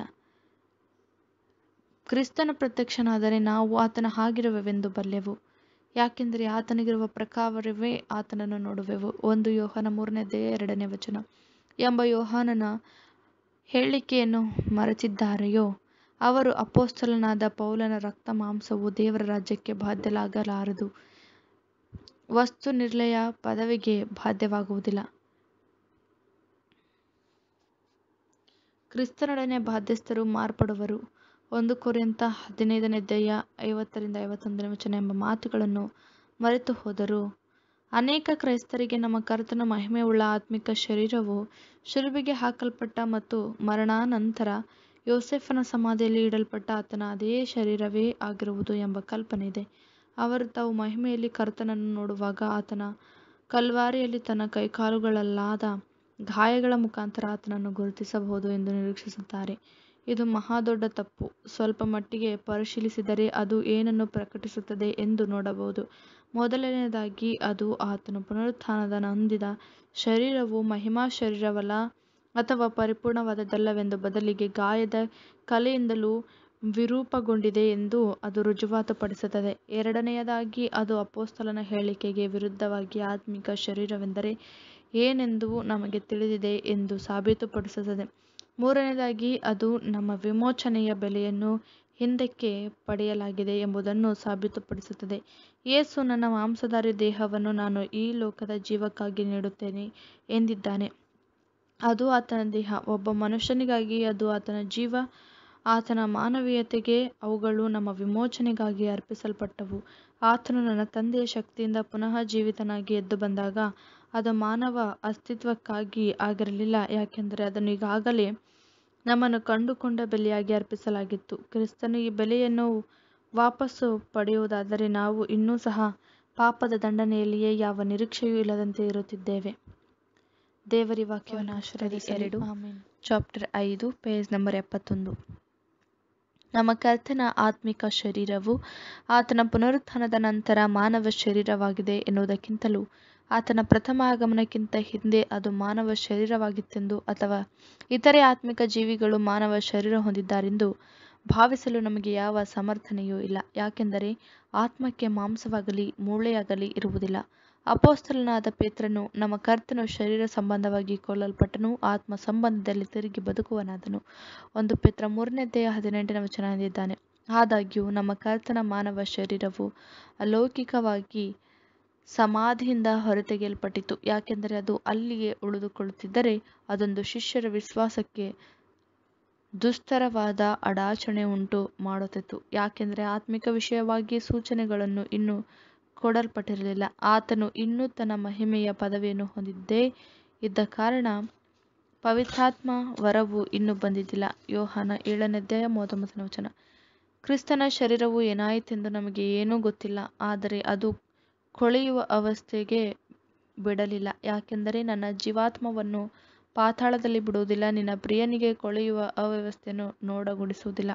ಕ್ರಿಸ್ತನು ಪ್ರತ್ಯಕ್ಷನಾದರೆ ನಾವು ಆತನ ಹಾಗಿರುವೆವೆಂದು ಬಲ್ಲೆವು ಯಾಕೆಂದರೆ ಆತನಿಗಿರುವ ಪ್ರಕಾರವೇ ಆತನನ್ನು ನೋಡುವೆವು ಒಂದು ಯೋಹಾನ ಮೂರನೇ ದೇಹ ಎರಡನೇ ವಚನ ಎಂಬ ಯೋಹಾನನ ಹೇಳಿಕೆಯನ್ನು ಮರೆತಿದ್ದಾರೆಯೋ ಅವರು ಅಪೋಸ್ತಲನಾದ ಪೌಲನ ರಕ್ತ ಮಾಂಸವು ದೇವರ ರಾಜ್ಯಕ್ಕೆ ಬಾಧ್ಯಲಾಗಲಾರದು ವಸ್ತು ನಿರ್ಲಯ ಪದವಿಗೆ ಬಾಧ್ಯವಾಗುವುದಿಲ್ಲ ಕ್ರಿಸ್ತನೊಡನೆ ಬಾಧ್ಯಸ್ಥರು ಮಾರ್ಪಡುವರು ಒಂದು ಕೊರಿಂತ ಹದಿನೈದನೇ ಅಧ್ಯಾಯ ಐವತ್ತರಿಂದ ಐವತ್ತೊಂದನೇ ವಚನ ಎಂಬ ಮಾತುಗಳನ್ನು ಮರೆತು ಹೋದರು ಅನೇಕ ಕ್ರೈಸ್ತರಿಗೆ ನಮ್ಮ ಕರ್ತನ ಮಹಿಮೆಯುಳ್ಳ ಆತ್ಮಿಕ ಶರೀರವು ಶಿಲುಬೆಗೆ ಹಾಕಲ್ಪಟ್ಟ ಮತ್ತು ಮರಣಾನಂತರ ಯೋಸೆಫನ ಸಮಾಧಿಯಲ್ಲಿ ಇಡಲ್ಪಟ್ಟ ಆತನ ಅದೇ ಶರೀರವೇ ಆಗಿರುವುದು ಎಂಬ ಕಲ್ಪನೆ ಇದೆ ಅವರು ತಾವು ಮಹಿಮೆಯಲ್ಲಿ ಕರ್ತನನ್ನು ನೋಡುವಾಗ ಆತನ ಕಲ್ವಾರಿಯಲ್ಲಿ ತನ್ನ ಕೈಕಾಲುಗಳಲ್ಲಾದ ಗಾಯಗಳ ಮುಖಾಂತರ ಆತನನ್ನು ಗುರುತಿಸಬಹುದು ಎಂದು ನಿರೀಕ್ಷಿಸುತ್ತಾರೆ ಇದು ಮಹಾದೊಡ್ಡ ತಪ್ಪು ಸ್ವಲ್ಪ ಮಟ್ಟಿಗೆ ಪರಿಶೀಲಿಸಿದರೆ ಅದು ಏನನ್ನು ಪ್ರಕಟಿಸುತ್ತದೆ ಎಂದು ನೋಡಬಹುದು ಮೊದಲನೆಯದಾಗಿ ಅದು ಆತನು ಪುನರುತ್ಥಾನದ ಹೊಂದಿದ ಶರೀರವು ಮಹಿಮಾ ಶರೀರವಲ್ಲ ಅಥವಾ ಪರಿಪೂರ್ಣವಾದದ್ದಲ್ಲವೆಂದು ಬದಲಿಗೆ ಗಾಯದ ಕಲೆಯಿಂದಲೂ ವಿರೂಪಗೊಂಡಿದೆ ಎಂದು ಅದು ರುಜುವಾತುಪಡಿಸುತ್ತದೆ ಎರಡನೆಯದಾಗಿ ಅದು ಅಪೋಸ್ತಲನ ಹೇಳಿಕೆಗೆ ವಿರುದ್ಧವಾಗಿ ಆತ್ಮಿಕ ಶರೀರವೆಂದರೆ ಏನೆಂದು ನಮಗೆ ತಿಳಿದಿದೆ ಎಂದು ಸಾಬೀತುಪಡಿಸುತ್ತದೆ ಮೂರನೆಯದಾಗಿ ಅದು ನಮ್ಮ ವಿಮೋಚನೆಯ ಬೆಲೆಯನ್ನು ಹಿಂದಕ್ಕೆ ಪಡೆಯಲಾಗಿದೆ ಎಂಬುದನ್ನು ಸಾಬೀತುಪಡಿಸುತ್ತದೆ ಯೇಸು ನನ್ನ ಮಾಂಸಧಾರಿ ದೇಹವನ್ನು ನಾನು ಈ ಲೋಕದ ಜೀವಕ್ಕಾಗಿ ನೀಡುತ್ತೇನೆ ಎಂದಿದ್ದಾನೆ ಅದು ಆತನ ದೇಹ ಒಬ್ಬ ಮನುಷ್ಯನಿಗಾಗಿ ಅದು ಆತನ ಜೀವ ಆತನ ಮಾನವೀಯತೆಗೆ ಅವುಗಳು ನಮ್ಮ ವಿಮೋಚನೆಗಾಗಿ ಅರ್ಪಿಸಲ್ಪಟ್ಟವು ಆತನು ನನ್ನ ತಂದೆಯ ಶಕ್ತಿಯಿಂದ ಪುನಃ ಜೀವಿತನಾಗಿ ಎದ್ದು ಬಂದಾಗ ಅದು ಮಾನವ ಅಸ್ತಿತ್ವಕ್ಕಾಗಿ ಆಗಿರಲಿಲ್ಲ ಯಾಕೆಂದರೆ ಅದನ್ನು ಈಗಾಗಲೇ ನಮ್ಮನ್ನು ಕಂಡುಕೊಂಡ ಬೆಲೆಯಾಗಿ ಅರ್ಪಿಸಲಾಗಿತ್ತು ಕ್ರಿಸ್ತನು ಈ ಬೆಲೆಯನ್ನು ವಾಪಸ್ಸು ಪಡೆಯುವುದಾದರೆ ನಾವು ಇನ್ನೂ ಸಹ ಪಾಪದ ದಂಡನೆಯಲ್ಲಿಯೇ ಯಾವ ನಿರೀಕ್ಷೆಯೂ ಇಲ್ಲದಂತೆ ಇರುತ್ತಿದ್ದೇವೆ ದೇವರಿ ವಾಕ್ಯವನ್ನು ಆಶೀರ್ವದಿಸಲಿ ಎರಡು ಚಾಪ್ಟರ್ ಐದು ಪೇಜ್ ನಂಬರ್ ಎಪ್ಪತ್ತೊಂದು ನಮ್ಮ ಕರ್ತನ ಆತ್ಮಿಕ ಶರೀರವು ಆತನ ಪುನರುತ್ಥಾನದ ನಂತರ ಮಾನವ ಶರೀರವಾಗಿದೆ ಎನ್ನುವುದಕ್ಕಿಂತಲೂ ಆತನ ಪ್ರಥಮ ಆಗಮನಕ್ಕಿಂತ ಹಿಂದೆ ಅದು ಮಾನವ ಶರೀರವಾಗಿತ್ತೆಂದು ಅಥವಾ ಇತರೆ ಆತ್ಮಿಕ ಜೀವಿಗಳು ಮಾನವ ಶರೀರ ಹೊಂದಿದ್ದಾರೆಂದು ಭಾವಿಸಲು ನಮಗೆ ಯಾವ ಸಮರ್ಥನೆಯೂ ಇಲ್ಲ ಯಾಕೆಂದರೆ ಆತ್ಮಕ್ಕೆ ಮಾಂಸವಾಗಲಿ ಮೂಳೆಯಾಗಲಿ ಇರುವುದಿಲ್ಲ ಅಪೋಸ್ತಲನಾದ ಪೇತ್ರನು ನಮ್ಮ ಕರ್ತನು ಶರೀರ ಸಂಬಂಧವಾಗಿ ಕೊಲ್ಲಲ್ಪಟ್ಟನು ಆತ್ಮ ಸಂಬಂಧದಲ್ಲಿ ತಿರುಗಿ ಬದುಕುವನಾದನು ಒಂದು ಪೇತ್ರ ಮೂರನೇದೇ ಹದಿನೆಂಟನೇ ವಚನ ಎಂದಿದ್ದಾನೆ ಆದಾಗ್ಯೂ ನಮ್ಮ ಕರ್ತನ ಮಾನವ ಶರೀರವು ಅಲೌಕಿಕವಾಗಿ ಸಮಾಧಿಯಿಂದ ಹೊರತೆಗೆಯಲ್ಪಟ್ಟಿತು ಯಾಕೆಂದರೆ ಅದು ಅಲ್ಲಿಯೇ ಉಳಿದುಕೊಳ್ಳುತ್ತಿದ್ದರೆ ಅದೊಂದು ಶಿಷ್ಯರ ವಿಶ್ವಾಸಕ್ಕೆ ದುಸ್ತರವಾದ ಅಡಾಚಣೆ ಉಂಟು ಮಾಡುತ್ತಿತ್ತು ಯಾಕೆಂದರೆ ಆತ್ಮಿಕ ವಿಷಯವಾಗಿ ಸೂಚನೆಗಳನ್ನು ಇನ್ನೂ ಕೊಡಲ್ಪಟ್ಟಿರಲಿಲ್ಲ ಆತನು ಇನ್ನೂ ತನ್ನ ಮಹಿಮೆಯ ಪದವಿಯನ್ನು ಹೊಂದಿದ್ದೇ ಇದ್ದ ಕಾರಣ ಪವಿತ್ರಾತ್ಮ ವರವು ಇನ್ನೂ ಬಂದಿದ್ದಿಲ್ಲ ಯೋಹಾನ ಏಳನೇ ಅಧ್ಯಾಯ ಮೂವತ್ತೊಂಬತ್ತನೇ ವಚನ ಕ್ರಿಸ್ತನ ಶರೀರವು ಏನಾಯಿತೆಂದು ನಮಗೆ ಏನೂ ಗೊತ್ತಿಲ್ಲ ಆದರೆ ಅದು ಕೊಳೆಯುವ ಅವಸ್ಥೆಗೆ ಬಿಡಲಿಲ್ಲ ಯಾಕೆಂದರೆ ನನ್ನ ಜೀವಾತ್ಮವನ್ನು ಪಾತಾಳದಲ್ಲಿ ಬಿಡುವುದಿಲ್ಲ ನಿನ್ನ ಪ್ರಿಯನಿಗೆ ಕೊಳೆಯುವ ಅವ್ಯವಸ್ಥೆಯನ್ನು ನೋಡಗೊಡಿಸುವುದಿಲ್ಲ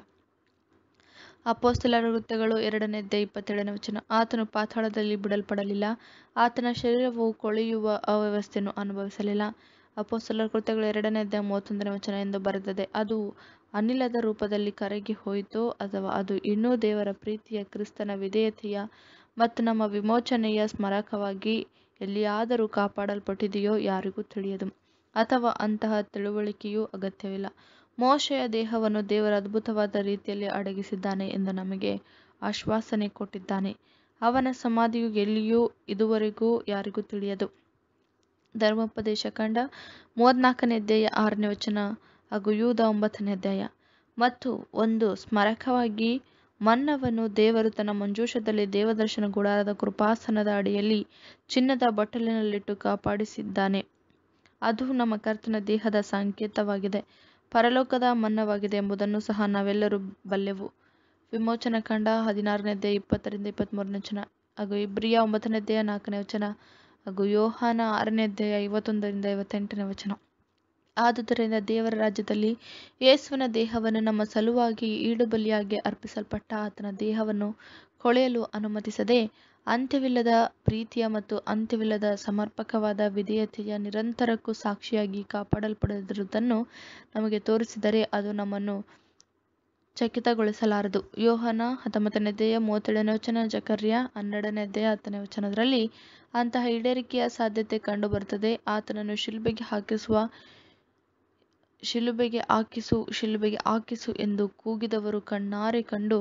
ಅಪೋಸ್ತಲರ ವೃತ್ತಗಳು ಎರಡನೇ ಅಧ್ಯಾಯ ಇಪ್ಪತ್ತೇಳನೇ ವಚನ ಆತನು ಪಾತಾಳದಲ್ಲಿ ಬಿಡಲ್ಪಡಲಿಲ್ಲ ಆತನ ಶರೀರವು ಕೊಳೆಯುವ ಅವ್ಯವಸ್ಥೆಯನ್ನು ಅನುಭವಿಸಲಿಲ್ಲ ಅಪೋಸ್ತಲರ ಕೃತ್ಯಗಳು ಎರಡನೇ ಅಧ್ಯಾಯ ಮೂವತ್ತೊಂದನೇ ವಚನ ಎಂದು ಬರೆದಿದೆ ಅದು ಅನಿಲದ ರೂಪದಲ್ಲಿ ಕರಗಿ ಹೋಯಿತೋ ಅಥವಾ ಅದು ಇನ್ನೂ ದೇವರ ಪ್ರೀತಿಯ ಕ್ರಿಸ್ತನ ವಿಧೇಯತೆಯ ಮತ್ತು ನಮ್ಮ ವಿಮೋಚನೆಯ ಸ್ಮರಕವಾಗಿ ಎಲ್ಲಿಯಾದರೂ ಕಾಪಾಡಲ್ಪಟ್ಟಿದೆಯೋ ಯಾರಿಗೂ ತಿಳಿಯದು ಅಥವಾ ಅಂತಹ ತಿಳುವಳಿಕೆಯೂ ಅಗತ್ಯವಿಲ್ಲ ಮೋಶೆಯ ದೇಹವನ್ನು ದೇವರ ಅದ್ಭುತವಾದ ರೀತಿಯಲ್ಲಿ ಅಡಗಿಸಿದ್ದಾನೆ ಎಂದು ನಮಗೆ ಆಶ್ವಾಸನೆ ಕೊಟ್ಟಿದ್ದಾನೆ ಅವನ ಸಮಾಧಿಯು ಎಲ್ಲಿಯೂ ಇದುವರೆಗೂ ಯಾರಿಗೂ ತಿಳಿಯದು ಧರ್ಮೋಪದೇಶ ಕಂಡ ಮೂವತ್ನಾಲ್ಕನೇ ಅಧ್ಯಾಯ ಆರನೇ ವಚನ ಹಾಗೂ ಯೂದ ಒಂಬತ್ತನೇ ಅಧ್ಯಾಯ ಮತ್ತು ಒಂದು ಸ್ಮರಕವಾಗಿ ಮನ್ನವನ್ನು ದೇವರು ತನ್ನ ಮಂಜೂಷದಲ್ಲಿ ದೇವದರ್ಶನ ಗುಡಾರದ ಕೃಪಾಸನದ ಅಡಿಯಲ್ಲಿ ಚಿನ್ನದ ಬಟ್ಟಲಿನಲ್ಲಿಟ್ಟು ಕಾಪಾಡಿಸಿದ್ದಾನೆ ಅದು ನಮ್ಮ ಕರ್ತನ ದೇಹದ ಸಂಕೇತವಾಗಿದೆ ಪರಲೋಕದ ಮನ್ನವಾಗಿದೆ ಎಂಬುದನ್ನು ಸಹ ನಾವೆಲ್ಲರೂ ಬಲ್ಲೆವು ವಿಮೋಚನ ಕಂಡ ಹದಿನಾರನೇ ಅಧ್ಯಾಯ ಇಪ್ಪತ್ತರಿಂದ ಇಪ್ಪತ್ತ್ಮೂರನೇ ವಚನ ಹಾಗೂ ಇಬ್ರಿಯ ಒಂಬತ್ತನೇ ಅಧ್ಯಾಯ ನಾಲ್ಕನೇ ವಚನ ಹಾಗೂ ಯೋಹಾನ ಆರನೇ ಅಧ್ಯಾಯ ಐವತ್ತೊಂದರಿಂದ ಐವತ್ತೆಂಟನೇ ವಚನ ಆದುದರಿಂದ ದೇವರ ರಾಜ್ಯದಲ್ಲಿ ಯೇಸುವಿನ ದೇಹವನ್ನು ನಮ್ಮ ಸಲುವಾಗಿ ಈಡುಬಲಿಯಾಗಿ ಅರ್ಪಿಸಲ್ಪಟ್ಟ ಆತನ ದೇಹವನ್ನು ಕೊಳೆಯಲು ಅನುಮತಿಸದೆ ಅಂತ್ಯವಿಲ್ಲದ ಪ್ರೀತಿಯ ಮತ್ತು ಅಂತ್ಯವಿಲ್ಲದ ಸಮರ್ಪಕವಾದ ವಿಧೇಯತೆಯ ನಿರಂತರಕ್ಕೂ ಸಾಕ್ಷಿಯಾಗಿ ಕಾಪಾಡಲ್ಪಡದಿರುವುದನ್ನು ನಮಗೆ ತೋರಿಸಿದರೆ ಅದು ನಮ್ಮನ್ನು ಚಕಿತಗೊಳಿಸಲಾರದು ಯೋಹನ ಹತ್ತೊಂಬತ್ತನೇ ಅಧ್ಯಾಯ ಮೂವತ್ತೇಳನೇ ವಚನ ಜಕರ್ಯ ಹನ್ನೆರಡನೇ ಅಧ್ಯಾಯ ಹತ್ತನೇ ವಚನದಲ್ಲಿ ಅಂತಹ ಈಡೇರಿಕೆಯ ಸಾಧ್ಯತೆ ಕಂಡುಬರುತ್ತದೆ ಆತನನ್ನು ಶಿಲ್ಬೆಗೆ ಹಾಕಿಸುವ ಶಿಲುಬೆಗೆ ಹಾಕಿಸು ಶಿಲುಬೆಗೆ ಹಾಕಿಸು ಎಂದು ಕೂಗಿದವರು ಕಣ್ಣಾರೆ ಕಂಡು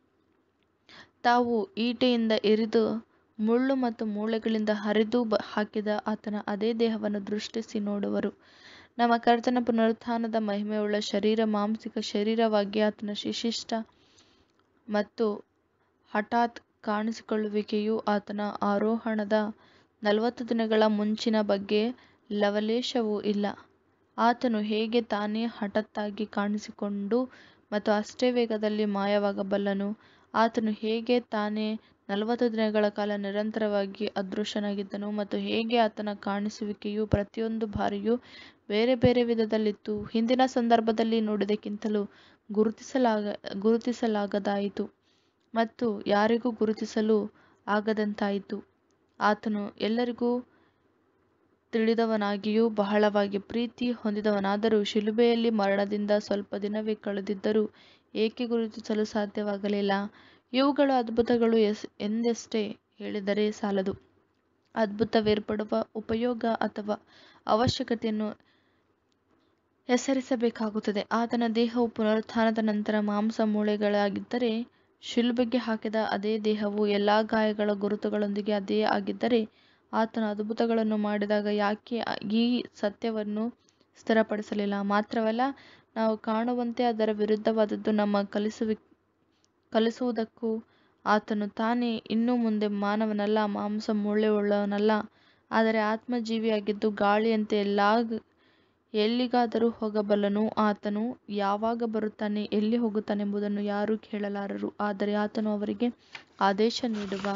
ತಾವು ಈಟೆಯಿಂದ ಇರಿದು ಮುಳ್ಳು ಮತ್ತು ಮೂಳೆಗಳಿಂದ ಹರಿದು ಬ ಹಾಕಿದ ಆತನ ಅದೇ ದೇಹವನ್ನು ದೃಷ್ಟಿಸಿ ನೋಡುವರು ನಮ್ಮ ಕರ್ತನ ಪುನರುತ್ಥಾನದ ಮಹಿಮೆಯುಳ್ಳ ಶರೀರ ಮಾಂಸಿಕ ಶರೀರವಾಗಿ ಆತನ ಶಿಶಿಷ್ಟ ಮತ್ತು ಹಠಾತ್ ಕಾಣಿಸಿಕೊಳ್ಳುವಿಕೆಯು ಆತನ ಆರೋಹಣದ ನಲವತ್ತು ದಿನಗಳ ಮುಂಚಿನ ಬಗ್ಗೆ ಲವಲೇಶವೂ ಇಲ್ಲ ಆತನು ಹೇಗೆ ತಾನೇ ಹಠಾತ್ತಾಗಿ ಕಾಣಿಸಿಕೊಂಡು ಮತ್ತು ಅಷ್ಟೇ ವೇಗದಲ್ಲಿ ಮಾಯವಾಗಬಲ್ಲನು ಆತನು ಹೇಗೆ ತಾನೇ ನಲವತ್ತು ದಿನಗಳ ಕಾಲ ನಿರಂತರವಾಗಿ ಅದೃಶ್ಯನಾಗಿದ್ದನು ಮತ್ತು ಹೇಗೆ ಆತನ ಕಾಣಿಸುವಿಕೆಯು ಪ್ರತಿಯೊಂದು ಬಾರಿಯೂ ಬೇರೆ ಬೇರೆ ವಿಧದಲ್ಲಿತ್ತು ಹಿಂದಿನ ಸಂದರ್ಭದಲ್ಲಿ ನೋಡಿದಕ್ಕಿಂತಲೂ ಗುರುತಿಸಲಾಗ ಗುರುತಿಸಲಾಗದಾಯಿತು ಮತ್ತು ಯಾರಿಗೂ ಗುರುತಿಸಲು ಆಗದಂತಾಯಿತು ಆತನು ಎಲ್ಲರಿಗೂ ತಿಳಿದವನಾಗಿಯೂ ಬಹಳವಾಗಿ ಪ್ರೀತಿ ಹೊಂದಿದವನಾದರೂ ಶಿಲುಬೆಯಲ್ಲಿ ಮರಣದಿಂದ ಸ್ವಲ್ಪ ದಿನವೇ ಕಳೆದಿದ್ದರೂ ಏಕೆ ಗುರುತಿಸಲು ಸಾಧ್ಯವಾಗಲಿಲ್ಲ ಇವುಗಳು ಅದ್ಭುತಗಳು ಎಸ್ ಎಂದಷ್ಟೇ ಹೇಳಿದರೆ ಸಾಲದು ಅದ್ಭುತವೇರ್ಪಡುವ ಉಪಯೋಗ ಅಥವಾ ಅವಶ್ಯಕತೆಯನ್ನು ಹೆಸರಿಸಬೇಕಾಗುತ್ತದೆ ಆತನ ದೇಹವು ಪುನರುತ್ಥಾನದ ನಂತರ ಮಾಂಸ ಮೂಳೆಗಳಾಗಿದ್ದರೆ ಶಿಲುಬೆಗೆ ಹಾಕಿದ ಅದೇ ದೇಹವು ಎಲ್ಲ ಗಾಯಗಳ ಗುರುತುಗಳೊಂದಿಗೆ ಅದೇ ಆಗಿದ್ದರೆ ಆತನು ಅದ್ಭುತಗಳನ್ನು ಮಾಡಿದಾಗ ಯಾಕೆ ಈ ಸತ್ಯವನ್ನು ಸ್ಥಿರಪಡಿಸಲಿಲ್ಲ ಮಾತ್ರವಲ್ಲ ನಾವು ಕಾಣುವಂತೆ ಅದರ ವಿರುದ್ಧವಾದದ್ದು ನಮ್ಮ ಕಲಿಸುವಿ ಕಲಿಸುವುದಕ್ಕೂ ಆತನು ತಾನೇ ಇನ್ನು ಮುಂದೆ ಮಾನವನಲ್ಲ ಮಾಂಸ ಮೂಳೆಯುಳ್ಳವನಲ್ಲ ಆದರೆ ಆತ್ಮಜೀವಿಯಾಗಿದ್ದು ಗಾಳಿಯಂತೆ ಎಲ್ಲಾ ಎಲ್ಲಿಗಾದರೂ ಹೋಗಬಲ್ಲನು ಆತನು ಯಾವಾಗ ಬರುತ್ತಾನೆ ಎಲ್ಲಿ ಹೋಗುತ್ತಾನೆಂಬುದನ್ನು ಯಾರೂ ಕೇಳಲಾರರು ಆದರೆ ಆತನು ಅವರಿಗೆ ಆದೇಶ ನೀಡುವ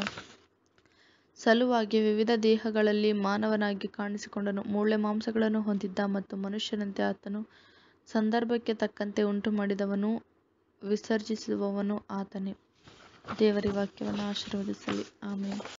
ಸಲುವಾಗಿ ವಿವಿಧ ದೇಹಗಳಲ್ಲಿ ಮಾನವನಾಗಿ ಕಾಣಿಸಿಕೊಂಡನು ಮೂಳೆ ಮಾಂಸಗಳನ್ನು ಹೊಂದಿದ್ದ ಮತ್ತು ಮನುಷ್ಯನಂತೆ ಆತನು ಸಂದರ್ಭಕ್ಕೆ ತಕ್ಕಂತೆ ಉಂಟುಮಾಡಿದವನು ವಿಸರ್ಜಿಸುವವನು ಆತನೇ ದೇವರ ವಾಕ್ಯವನ್ನು ಆಶೀರ್ವದಿಸಲಿ ಆಮೇಲೆ